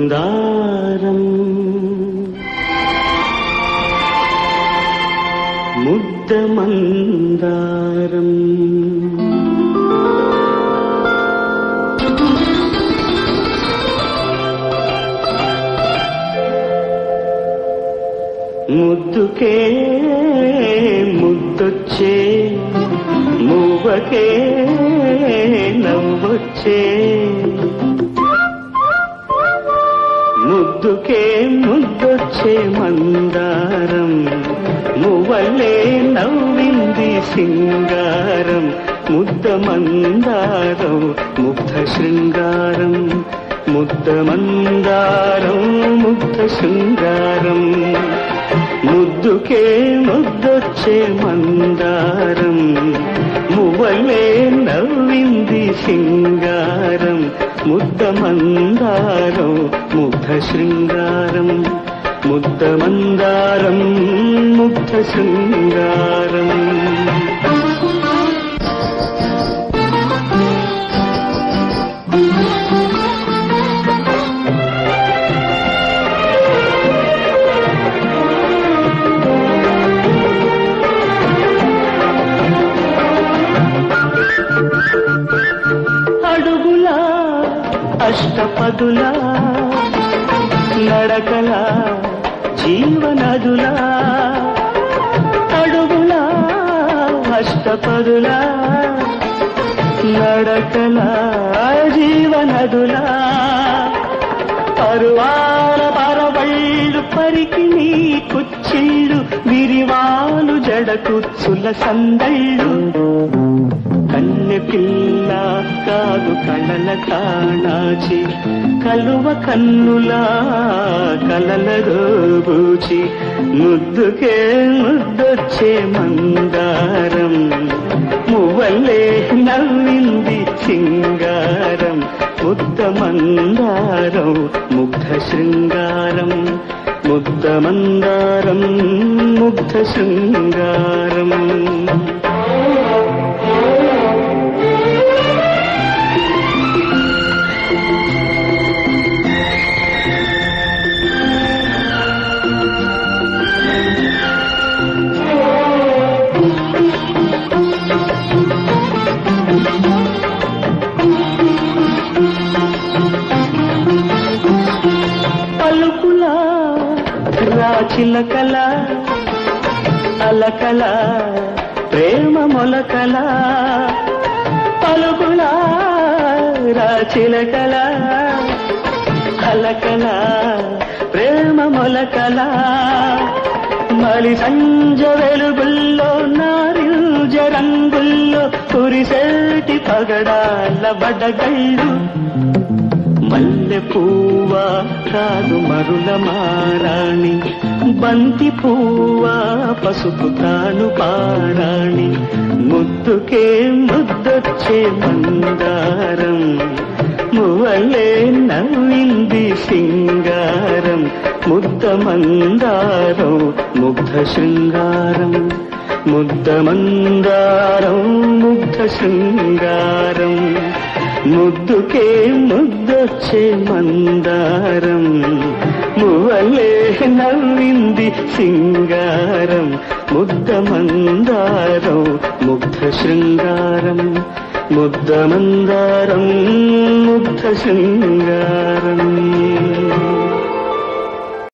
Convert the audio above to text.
మందారం ముద్ద మందారం ముద్దుకే ముద్దొచ్చే మువ్వకే నవ్వొచ్చే ముద్దుకే ముద్దొచ్చే మందారం మువ్వలే నవ్వింది సింగారం ముద్ద మందారం ముగ్ధ శృంగారం ముద్ద మందారం ముగ్ధ శృంగారం ముద్దుకే ముద్దొచ్చే మందారం మువ్వలే నవ్వింది సింగారం ముద్ద మందారం ముగ్ధ శృంగారం ముద్ద మందారం ముగ్ధ శృంగారం అడుగులా అష్టపదులా నడకల జీవనదులా అడుగులా అష్టపదులా నడకల జీవనదులా పరువాల పరవళ్ళు పరికి నీ కుచ్చిళ్ళు విరివాలు జడ కుచ్చుల సందళ్ళు కన్నె పిల్ల కాదు కళ్ళల కాణాచి కలువ కన్నులా కలల దోబూచి ముద్దుకే ముద్దొచ్చే మందారం మువ్వలే నవ్వింది సింగారం ముద్ద మందారం ముగ్ధ శృంగారం ముద్ద మందారం ముగ్ధ శృంగారం పలుకులా రాచిలకల అలకల ప్రేమ మొలకల పలుకులా రాచిలకల అలకల ప్రేమ మొలకల మలి సంజ వెలుగుల్లో నారింజ రంగుల్లో కురిసేటి పగడాల బడగళ్ళు మల్లె పువ్వా కాదు మరుల మారాణి బంతి పువ్వా పసుపు తాను పారాణి ముద్దుకే ముద్దొచ్చే మందారం మువ్వలే నవ్వింది సింగారం ముద్ద మందారం ముగ్ధ శృంగారం ముద్ద మందారం ముగ్ధ శృంగారం ముద్దుకే ముద్దొచ్చే మందారం మువ్వలే నవ్వింది సింగారం ముద్ద మందారం ముగ్ధ శృంగారం ముద్ద మందారం ముగ్ధ శృంగారం